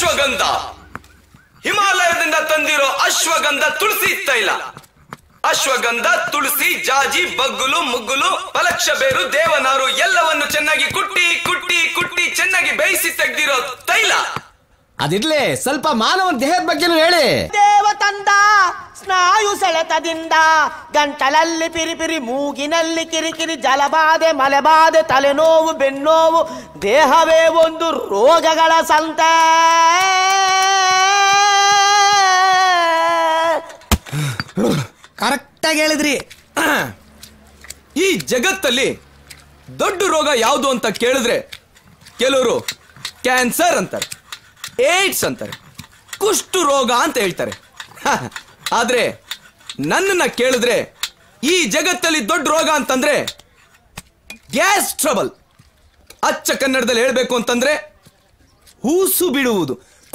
ಅಶ್ವಗಂಧ ಹಿಮಾಲಯದಿಂದ ತಂದಿರೋ ಅಶ್ವಗಂಧ ತುಳಸಿ ತೈಲ ಅಶ್ವಗಂಧ ತುಳಸಿ ಜಾಜಿ ಬಗ್ಗುಲು ಮುಗ್ಗುಲು ಪಲಕ್ಷ ಬೇರು ದೇವನಾರು ಎಲ್ಲವನ್ನು ಚೆನ್ನಾಗಿ ಕುಟ್ಟಿ ಕುಟ್ಟಿ ಕುಟ್ಟಿ ಚೆನ್ನಾಗಿ ಬೇಯಿಸಿ ತೆಗ್ದಿರೋ ತೈಲ ಅದಿರ್ಲಿ ಸ್ವಲ್ಪ ಮಾನವನ ದೇಹದ ಬಗ್ಗೆನೂ ಹೇಳಿ ದೇವತಂದ ಸ್ನಾಯು ಸೆಳೆತದಿಂದ ಗಂಟಲಲ್ಲಿ ಪಿರಿಪಿರಿ ಮೂಗಿನಲ್ಲಿ ಕಿರಿಕಿರಿ ಜಲಬಾಧೆ ಮಲೆಬಾಧೆ ತಲೆನೋವು ಬೆನ್ನೋವು ದೇಹವೇ ಒಂದು ರೋಗಗಳ ಸಂತೆ ಕರೆಕ್ಟಾಗಿ ಹೇಳಿದ್ರಿ ಈ ಜಗತ್ತಲ್ಲಿ ದೊಡ್ಡ ರೋಗ ಯಾವುದು ಅಂತ ಕೇಳಿದ್ರೆ ಕೆಲವರು ಕ್ಯಾನ್ಸರ್ ಅಂತಾರೆ ಏಡ್ಸ್ ಅಂತಾರೆ ಕುಷ್ಠು ರೋಗ ಅಂತ ಹೇಳ್ತಾರೆ ಆದ್ರೆ ನನ್ನನ್ನ ಕೇಳಿದ್ರೆ ಈ ಜಗತ್ತಲ್ಲಿ ದೊಡ್ಡ ರೋಗ ಅಂತಂದ್ರೆ ಗ್ಯಾಸ್ ಟ್ರಬಲ್ ಅಚ್ಚ ಕನ್ನಡದಲ್ಲಿ ಹೇಳ್ಬೇಕು ಅಂತಂದ್ರೆ ಹೂಸು ಬಿಡುವುದು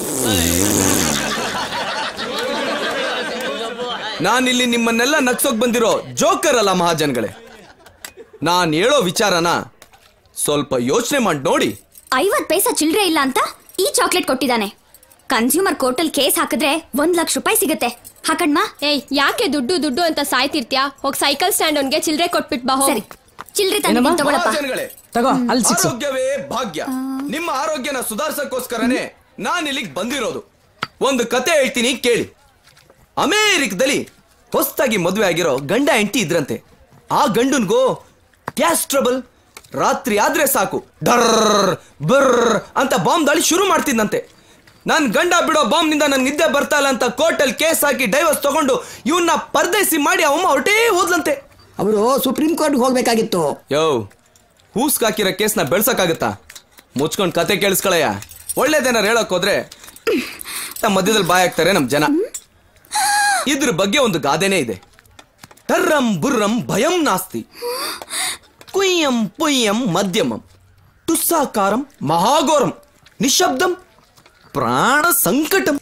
ನಾನಿಲ್ಲಿ ನಿಮ್ಮನ್ನೆಲ್ಲ ನಗ್ಸೋಕ್ ಬಂದಿರೋ ಜೋಕರ್ ಅಲ್ಲ ಮಹಾಜನ್ಗಳೇ ನಾನ್ ಹೇಳೋ ವಿಚಾರನ ಸ್ವಲ್ಪ ಯೋಚನೆ ಮಾಡಿ ನೋಡಿ ಐವತ್ ಪೈಸಾ ಚಿಲ್ಲರೆ ಇಲ್ಲ ಅಂತ ಈ ಚಾಕ್ಲೇಟ್ ಕೊಟ್ಟಿದ್ದಾನೆ ಕನ್ಸ್ಯೂಮರ್ ಕೋರ್ಟಲ್ ಕೇಸ್ ಹಾಕಿದ್ರೆ ಒಂದ್ ಲಕ್ಷ ರೂಪಾಯಿ ಸಿಗುತ್ತೆ ಹಾಕಣ್ಮಾ ಏಯ್ ಯಾಕೆ ದುಡ್ಡು ದುಡ್ಡು ಅಂತ ಸಾಯ್ತಿರ್ತ್ಯಾ ಹೋಗ್ ಸೈಕಲ್ ಸ್ಟ್ಯಾಂಡ್ ಅವ್ನ್ಗೆ ಚಿಲ್ರೆ ಕೊಟ್ಬಿಟ್ ಬಾ ಹೋಗ್ ಸರಿ ಚಿಲ್ಲರೆ ತಂದು ತಗೊಳಪ್ಪ ಮಹಾಜನ್ಗಳೇ ತಗೋ ಅಲ್ಲಿ ಸಿಕ್ಸು ಆರೋಗ್ಯವೇ ಭಾಗ್ಯ ನಿಮ್ಮ ಆರೋಗ್ಯನ ಸುಧಾರಿಸಕ್ಕೋಸ್ಕರನೇ ನಾನು ಇಲ್ಲಿಗೆ ಬಂದಿರೋದು ಒಂದು ಕತೆ ಹೇಳ್ತೀನಿ ಕೇಳಿ ಅಮೇರಿಕದಲ್ಲಿ ಹೊಸದಾಗಿ ಮದುವೆ ಆಗಿರೋ ಗಂಡ ಹೆಂಡತಿ ಇದ್ರಂತೆ ಆ ಗಂಡನ್ಗೋ ಗ್ಯಾಸ್ ಟ್ರಬಲ್ ರಾತ್ರಿ ಆದ್ರೆ ಸಾಕು ಡರ್ ಬರ್ರ್ ಅಂತ ಬಾಂಬ್ ದಾಳಿ ಶುರು ಮಾಡ್ತಿದ್ದಂತೆ ನನ್ ಗಂಡ ಬಿಡೋ ಬಾಂಬ್ನಿಂದ ನನ್ ನಿದ್ದೆ ಬರ್ತಾ ಇಲ್ಲ ಅಂತ ಕೋರ್ಟಲ್ ಕೇಸ್ ಹಾಕಿ ಡೈವರ್ಸ್ ತಗೊಂಡು ಇವನ್ನ ಪರ್ದೇಸಿ ಮಾಡಿ ಅವಮ್ಮ ಹೊರಟೇ ಹೋದ್ಲಂತೆ ಅವರು ಸುಪ್ರೀಂ ಕೋರ್ಟ್ಗೆ ಹೋಗ್ಬೇಕಾಗಿತ್ತು ಯೋ ಹೂಸ್ಕ್ ಹಾಕಿರೋ ಕೇಸ್ನ ಬೆಳ್ಸಕ್ಕಾಗತ್ತಾ ಮುಚ್ಕೊಂಡ್ ಕತೆ ಕೇಳಿಸ್ಕೊಳಯ್ಯ ಒಳ್ಳೇದೇನಾರು ಹೇಳಕ್ ಹೋದ್ರೆ ನಮ್ಮ ಮಧ್ಯದಲ್ಲಿ ಬಾಯ್ ಹಾಕ್ತಾರೆ ನಮ್ ಜನ ಇದ್ರ ಬಗ್ಗೆ ಒಂದು ಗಾದೆನೇ ಇದೆ ಟರ್ರಂ ಬುರ್ರಂ ಭಯಂ ನಾಸ್ತಿ ಕುಯ್ಯಂ ಪುಯ್ಯಂ ಮಧ್ಯಮಂ ಟುಸ್ಸಾಕಾರಂ ಮಹಾಘೋರಂ ನಿಶಬ್ದಂ ಪ್ರಾಣ ಸಂಕಟಂ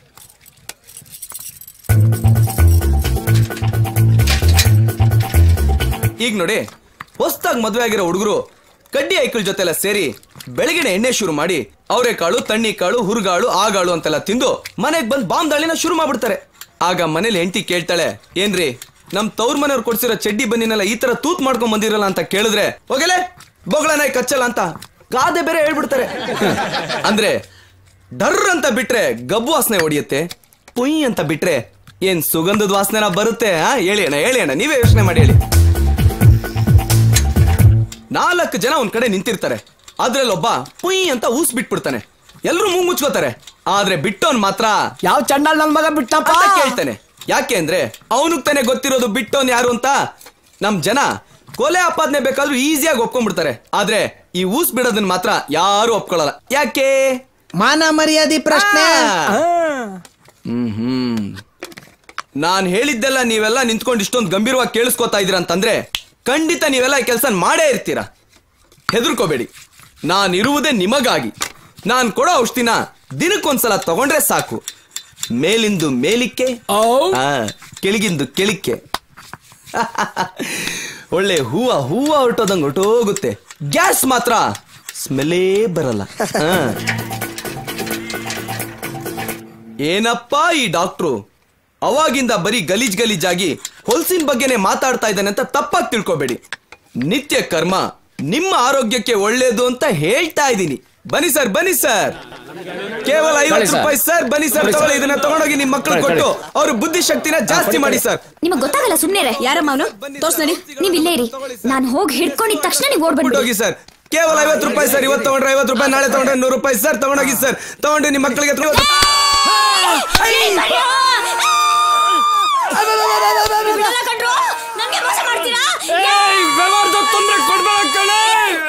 ಈಗ ನೋಡಿ ಹೊಸ್ದಾಗಿ ಮದುವೆ ಆಗಿರೋ ಹುಡುಗರು ಕಡ್ಡಿ ಐಕಲ್ ಜೊತೆ ಎಲ್ಲ ಸೇರಿ ಬೆಳಗಿನ ಎಣ್ಣೆ ಶುರು ಮಾಡಿ ಅವರೆಕಾಳು ತಣ್ಣಿ ಕಾಳು ಹುರುಗಾಳು ಆಗಾಳು ಅಂತೆಲ್ಲ ತಿಂದು ಮನೆಗ್ ಬಂದ್ ಬಾಂಬ್ ದಾಳಿನ ಶುರು ಮಾಡ್ಬಿಡ್ತಾರೆ ಆಗ ಮನೇಲಿ ಹೆಂಡತಿ ಕೇಳ್ತಾಳೆ ಏನ್ರಿ ನಮ್ ತವ್ರ ಮನೆಯವ್ರು ಕೊಡ್ಸಿರೋ ಚಡ್ಡಿ ಬನ್ನಿನೆಲ್ಲ ಈ ತರ ತೂತ್ ಮಾಡ್ಕೊಂಡ್ ಬಂದಿರಲ್ಲ ಅಂತ ಕೇಳಿದ್ರೆ ಹೋಗಲೆ ಬೊಗಳನ ಕಚ್ಚಲ್ಲ ಅಂತ ಗಾದೆ ಬೇರೆ ಹೇಳ್ಬಿಡ್ತಾರೆ ಅಂದ್ರೆ ಡರ್ ಅಂತ ಬಿಟ್ರೆ ಗಬ್ಬು ವಾಸನೆ ಹೊಡಿಯುತ್ತೆ ಪುಯ್ ಅಂತ ಬಿಟ್ರೆ ಏನ್ ಸುಗಂಧದ ವಾಸನೆನ ಬರುತ್ತೆ ಆ ಹೇಳಿ ಅಣ್ಣ ಹೇಳಿ ಅಣ್ಣ ನೀವೇ ಯೋಚನೆ ಮಾಡಿ ಹೇಳಿ ನಾಲ್ಕು ಜನ ಒಂದ್ ಕಡೆ ನಿಂತಿರ್ತಾರೆ ಅದ್ರಲ್ಲೊಬ್ಬ ಪುಯ್ ಅಂತ ಊಸ್ ಬಿಟ್ಬಿಡ್ತಾನೆ ಎಲ್ರು ಮೂಗ್ ಮುಚ್ಕೋತಾರೆ ಆದ್ರೆ ಬಿಟ್ಟೋನ್ ಮಾತ್ರ ಯಾವ ಚಂಡಾಲ್ ನನ್ ಮಗ ಬಿಟ್ಟಪ್ಪ ಅಂತ ಕೇಳ್ತಾನೆ ಯಾಕೆ ಅಂದ್ರೆ ಅವನಿಗೆ ತಾನೇ ಗೊತ್ತಿರೋದು ಬಿಟ್ಟೋನ್ ಯಾರು ಅಂತ ನಮ್ ಜನ ಕೊಲೆ ಆಪಾದನೆ ಬೇಕಾದ್ರೂ ಈಸಿಯಾಗಿ ಒಪ್ಕೊಂಡ್ಬಿಡ್ತಾರೆ ಆದ್ರೆ ಈ ಊಸ್ ಬಿಡೋದನ್ನ ಮಾತ್ರ ಯಾರು ಒಪ್ಕೊಳ್ಳಲ್ಲ ಯಾಕೆ ಮಾನ ಮರ್ಯಾದೆ ಪ್ರಶ್ನೆ ಹ್ಮ್ ಹ್ಮ್ ನಾನ್ ಹೇಳಿದ್ದೆಲ್ಲ ನೀವೆಲ್ಲ ನಿಂತ್ಕೊಂಡು ಇಷ್ಟೊಂದು ಗಂಭೀರವಾಗಿ ಕೇಳಿಸ್ಕೊತಾ ಇದೀರ ಅಂತಂದ್ರೆ ಖಂಡಿತ ನೀವೆಲ್ಲ ಈ ಕೆಲಸ ಮಾಡೇ ಇರ್ತೀರಾ ಹೆದರ್ಕೋಬೇಡಿ ನಾನು ಇರುವುದೇ ನಿಮಗಾಗಿ ನಾನ್ ಕೊಡೋ ಔಷಧಿನ ದಿನಕ್ಕೊಂದ್ಸಲ ತಗೊಂಡ್ರೆ ಸಾಕು ಮೇಲಿಂದು ಮೇಲಿಕ್ಕೆ ಆ, ಕೆಳಗಿಂದು ಕೆಳಿಕ್ಕೆ ಒಳ್ಳೆ ಹೂವ ಹೂವ ಹೊರಟೋದಂಗ್ ಹೊರಟೋಗುತ್ತೆ ಗ್ಯಾಸ್ ಮಾತ್ರ ಸ್ಮೆಲ್ಲೇ ಬರಲ್ಲ ಆ. ಏನಪ್ಪಾ ಈ ಡಾಕ್ಟ್ರು ಅವಾಗಿಂದ ಬರೀ ಗಲೀಜ್ ಗಲೀಜಾಗಿ ಹೊಲ್ಸಿನ ಬಗ್ಗೆನೆ ಮಾತಾಡ್ತಾ ಇದ್ದಾನೆ ಅಂತ ತಪ್ಪಾಗಿ ತಿಳ್ಕೊಬೇಡಿ ನಿತ್ಯ ಕರ್ಮ ನಿಮ್ಮ ಆರೋಗ್ಯಕ್ಕೆ ಒಳ್ಳೇದು ಅಂತ ಹೇಳ್ತಾ ಇದ್ದೀನಿ ಬನ್ನಿ ಸರ್ ಬನ್ನಿ ಸರ್ ಕೇವಲ ಐವತ್ತು ಸರ್. ರೂಪಾಯಿ ಸರ್ ಬನ್ನಿ ಸರ್ ಕೊಡಿ ಸರ್. ತಗೊಳ್ಳಿ ಇದನ್ನ ತಗೊಂಡೋಗಿ ನಿಮ್ಮ ಮಕ್ಕಳು ಕೊಡಿ, ಕೊಟ್ಟು ಕೊಡಿ. ಅವ್ರ ಬುದ್ಧಿಶಕ್ತಿನ ಜಾಸ್ತಿ ಮಾಡಿ ಸರ್ ನಿಮಗ್ ಗೊತ್ತಾಗಲ್ಲ ಸುಮ್ನೆ ಯಾರಮ್ಮ ಅವನು ತೋರ್ಸ್ ನಡಿ ನೀವ್ ಇಲ್ಲೇ ಇರಿ ನಾನ್ ಹೋಗಿ ಹಿಡ್ಕೊಂಡಿದ ತಕ್ಷಣ ನೀವ್ ಓಡ್ ಬಂದ್ಬಿಡಿ ಹೋಗಿ ಸರ್ ಕೇವಲ ಐವತ್ತು ರೂಪಾಯಿ ಸರ್ ಇವತ್ತು ತಗೊಂಡ್ರೆ ಐವತ್ತು ರೂಪಾಯಿ ನಾಳೆ ತಗೊಂಡ್ರೆ ನೂರು ರೂಪಾಯಿ ಸರ್ ತಗೊಂಡೋಗಿ ಸರ್ ತಗೊಂಡು ನಿಮ್ಮ ಮಕ್ಕಳಿಗೆ ತಗೊಂಡು- ಬಿಡಲ್ಲ ಕಣ್ರೋ, ನನ್ಗೆ ಮೋಸ ಮಾಡ್ತೀರಾ ತೊಂದ್ರೆ ಕೊಡ್ಬೇಡ ಕಣೆ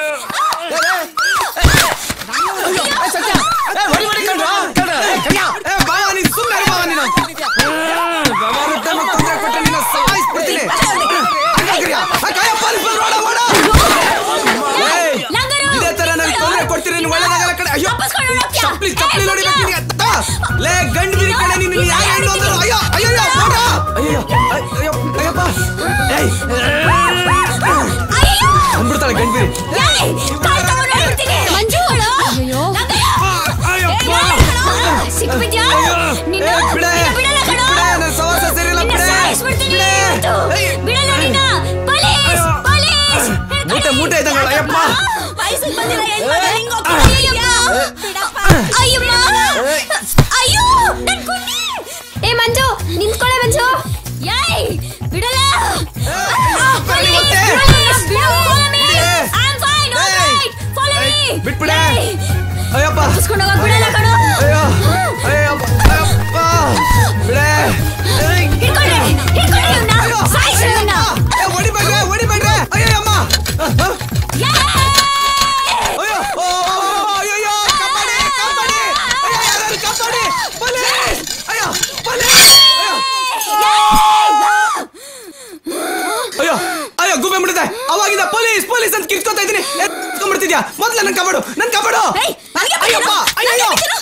ಏ, ಬಾವ, ನೀನ್ ಸುಮ್ನೆ ಇರು ಬಾವ ನೀನು. ಏ, ಬಾವ, ಮತ್ತೆ ಮತ್ತೆ ತೊಂದ್ರೆ ಕೊಟ್ರೆ ನಿನ್ನ ಸಾಯಿಸ್ಬಿಡ್ತೀನಿ. ಹಂಗಾಗ್ರಿ, ಆ ಕಾಯ ಪಾಲಿಸ್ ಬಂದ್ರು, ಓಡ, ಓಡ. ಏಯ್, ಲಂಗರು! ಇದೇ ತರ ನನಗೆ ತೊಂದ್ರೆ ಕೊಡ್ತೀರಿ ನೀನು ಒಳ್ಳೇದಾಗಲ್ಲ ಕಡೆ ಅಯ್ಯೋ ತಪ್ಪಿಸ್ಕೊಂಡು ಹೋಗ್ತ್ಯಾ? ಚಪ್ಲಿ ಚಪ್ಲಿ ಏ, ನೋಡಿಬೇಕು ಹೋಗ್ತ್ಯಾ? ನಿನಗೆ. ತಾ. ಲೇ ಗಂಡಗಿರಿ ಕಡೆ ನೀನು ನೀನು ಯಾರು ಹೆಣ್ಣು ಅಂದ್ರು? ಅಯ್ಯೋ ಅಯ್ಯೋ ಅಯ್ಯೋ, ಓಡ. ಅಯ್ಯೋ ಅಯ್ಯೋ ಅಯ್ಯಪ್ಪ ಏಯ್ ಅಯ್ಯೋ! ಅಂದ್ಬಿಡ್ತಾಳೆ ಗಂಡಗಿರಿ ಏಯ್! ಮುದ್ದೆ ಇದ್ದಂಗೆ ಅವಳು, ಅಯ್ಯಪ್ಪ ವಯಸ್ಸಿಗೆ ಬಂದಿರೋ ಹೆಣ್ಮಗ ಹಿಂಗ್ ಹೋಗ್ತಿದ್ಯಾ? ಬಿಡಪ್ಪ. ಅಯ್ಯಮ್ಮ. ಅಯ್ಯೋ ನನ್ ಗುಂಡಿ. ಏ ಮಂಜು ನಿಂತ್ಕೊಳ್ಳೆ ಮಂಜು ಏಯ್ ಬಿಡಲ್ಲ ಬನ್ನಿ ಮತ್ತೆ. ಬಿಟ್ಬಿಡೆ. ಅಯ್ಯಪ್ಪ ಬಿಡಲ್ಲ ಕಣೋ ಅಯ್ಯೋ ಅಯ್ಯಪ್ಪ ಅಯ್ಯಪ್ಪ ಬಿಡೆ ಏಯ್. ಹಿಡ್ಕೊಳ್ರಿ ಹಿಡ್ಕೊಳ್ರಿ ಇವ್ನ ಅಯ್ಯೋ ಸಾಯಿಸ್ರಿ ಇವ್ನ ಏ, ಹೊಡಿಬೇಡ್ರೆ ಹೊಡಿಬೇಡ್ರೆ ಅಯ್ಯೋ ಅಮ್ಮ ಅಯ್ಯೋ ಓ, ಅಯ್ಯಯ್ಯೋ, ಕಾಪಾಡಿ, ಕಾಪಾಡಿ. ಅಯ್ಯೋ, ಯಾರಾದ್ರು ಕಾಪಾಡಿ. ಪೊಲೀಸ್! ಅಯ್ಯೋ, ಪೊಲೀಸ್! ಅಯ್ಯೋ. ಅಯ್ಯೋ ಅಯ್ಯೋ ಗುಬ್ಬೆ ಮುಡಿದೆ ಅವಾಗಿಂದ ಪೊಲೀಸ್ ಪೊಲೀಸ್ ಅಂತ ಕಿರ್ಚ್ಕೊತಾ ಇದ್ದೀನಿ ಎತ್ಕೊಂಡ್ಬಿಡ್ತಿದ್ಯಾ ಮೊದ್ಲ ನನ್ ಕಾಪಾಡು ನನ್ ಕಾಪಾಡು ಏಯ್, ನನಗೆ ಅಯ್ಯಪ್ಪ ಬಿಟ್ಟಿರು, ಅಯ್ಯಯ್ಯೋ ನನಗೆ ಬಿಟ್ಟಿರು.